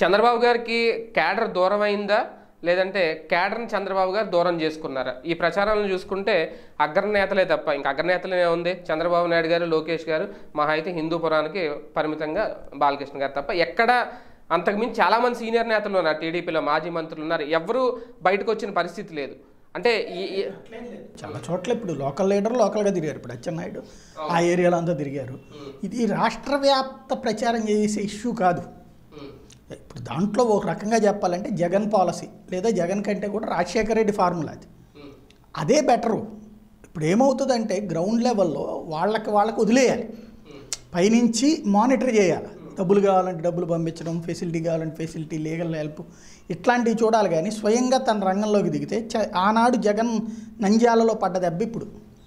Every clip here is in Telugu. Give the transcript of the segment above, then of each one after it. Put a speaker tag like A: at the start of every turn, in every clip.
A: చంద్రబాబు గారికి క్యాడర్ దూరం అయిందా లేదంటే క్యాడర్ని చంద్రబాబు గారు దూరం చేసుకున్నారా ఈ ప్రచారాలను చూసుకుంటే అగ్రనేతలే తప్ప ఇంకా అగ్రనేతలే ఉంది చంద్రబాబు నాయుడు గారు లోకేష్ గారు మహా అయితే హిందూపురానికి పరిమితంగా బాలకృష్ణ గారు తప్ప ఎక్కడ అంతకుమించి చాలామంది సీనియర్ నేతలు ఉన్నారు టీడీపీలో మాజీ మంత్రులు ఉన్నారు ఎవరు బయటకు వచ్చిన పరిస్థితి లేదు అంటే ఈ ఈ-
B: చాలా చోట్ల ఇప్పుడు లోకల్ లీడర్ లోకల్గా తిరిగారు ఇప్పుడు అచ్చెన్నాయుడు ఆ ఏరియాలో అంతా తిరిగారు ఇది రాష్ట్ర వ్యాప్త ప్రచారం చేసే ఇష్యూ కాదు ఇప్పుడు దాంట్లో ఒక రకంగా చెప్పాలంటే జగన్ పాలసీ లేదా జగన్ కంటే కూడా రాజశేఖర రెడ్డి ఫార్ములా అది అదే బెటరు ఇప్పుడు ఏమవుతుందంటే గ్రౌండ్ లెవెల్లో వాళ్ళకి వాళ్ళకి వదిలేయాలి పైనుంచి మానిటర్ చేయాలి డబ్బులు కావాలంటే డబ్బులు పంపించడం ఫెసిలిటీ కావాలంటే ఫెసిలిటీ లీగల్ హెల్ప్ ఇట్లాంటివి చూడాలి కానీ స్వయంగా తన రంగంలోకి దిగితే చ- ఆనాడు జగన్ నంద్యాలలో పడ్డ దెబ్బ ఇప్పుడు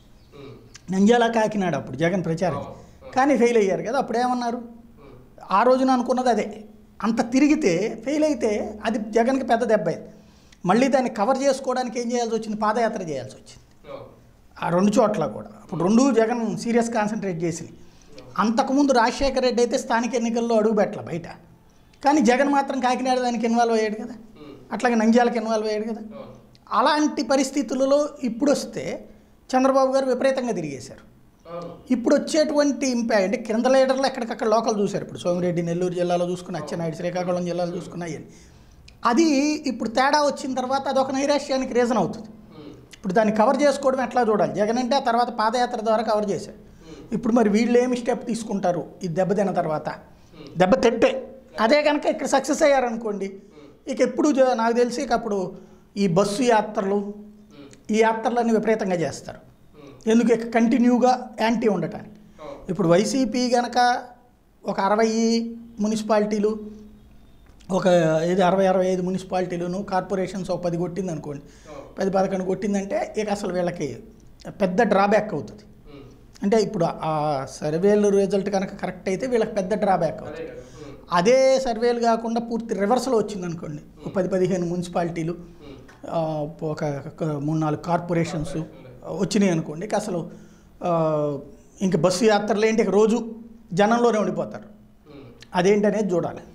B: నంద్యాల కాకినాడ అప్పుడు జగన్ ప్రచారం కానీ ఫెయిల్ అయ్యారు కదా అప్పుడు ఏమన్నారు ఆ రోజున అనుకున్నది అదే అంత తిరిగితే ఫెయిల్ అయితే అది జగన్కి పెద్ద దెబ్బ అయింది మళ్ళీ దాన్ని కవర్ చేసుకోవడానికి ఏం చేయాల్సి వచ్చింది పాదయాత్ర చేయాల్సి వచ్చింది ఆ రెండు చోట్ల కూడా అప్పుడు రెండు జగన్ సీరియస్ కాన్సన్ట్రేట్ చేసి అంతకుముందు రాజశేఖర రెడ్డి అయితే స్థానిక ఎన్నికల్లో అడుగు పెట్టల బయట కానీ జగన్ మాత్రం కాకినాడ దానికి ఇన్వాల్వ్ అయ్యాడు కదా అట్లాగే నంద్యాలకు ఇన్వాల్వ్ అయ్యాడు కదా అలాంటి పరిస్థితులలో ఇప్పుడు వస్తే చంద్రబాబు గారు విపరీతంగా తిరిగేశారు ఇప్పుడు వచ్చేటువంటి ఇంపాక్ట్ అంటే కింద లీడర్లు ఎక్కడికక్కడ లోకల్ చూశారు ఇప్పుడు సోమిరెడ్డి నెల్లూరు జిల్లాలో చూసుకున్న అచ్చెన్నాయుడు శ్రీకాకుళం జిల్లాలో చూసుకున్నాయి అది ఇప్పుడు తేడా వచ్చిన తర్వాత అదొక నైరాశ్యానికి రీజన్ అవుతుంది ఇప్పుడు దాన్ని కవర్ చేసుకోవడం ఎట్లా చూడాలి జగన్ అంటే ఆ తర్వాత పాదయాత్ర ద్వారా కవర్ చేశారు ఇప్పుడు మరి వీళ్ళు ఏమి స్టెప్ తీసుకుంటారు ఈ దెబ్బతిన్న తర్వాత దెబ్బ తింటే అదే కనుక ఇక్కడ సక్సెస్ అయ్యారనుకోండి ఇక ఎప్పుడు జ- నాకు తెలిసి ఇక అప్పుడు ఈ బస్సు యాత్రలు ఈ యాత్రలన్నీ విపరీతంగా చేస్తారు ఎందుకు ఇక కంటిన్యూగా యాంటీ ఉండటానికి ఇప్పుడు వైసీపీ గనక ఒక అరవై మున్సిపాలిటీలు ఒక ఏది అరవై అరవై ఐదు మున్సిపాలిటీలను కార్పొరేషన్స్ ఒక పది కొట్టింది అనుకోండి పది పదకొండు కొట్టిందంటే ఇక అసలు వీళ్ళకి పెద్ద డ్రాబ్యాక్ అవుతుంది అంటే ఇప్పుడు ఆ సర్వేలు రిజల్ట్ కనుక కరెక్ట్ అయితే వీళ్ళకి పెద్ద డ్రాబ్యాక్ అవుతుంది అదే సర్వేలు కాకుండా పూర్తి రివర్స్లో వచ్చింది అనుకోండి ఒక పది పదిహేను మున్సిపాలిటీలు ఆ, ఒక ఒక మూడు నాలుగు కార్పొరేషన్స్ వచ్చినాయి అనుకోండి ఇక అసలు ఆ, ఇంక బస్సు యాత్రలు ఏంటి ఇక రోజు జనంలోనే ఉండిపోతారు అదేంటనేది చూడాలి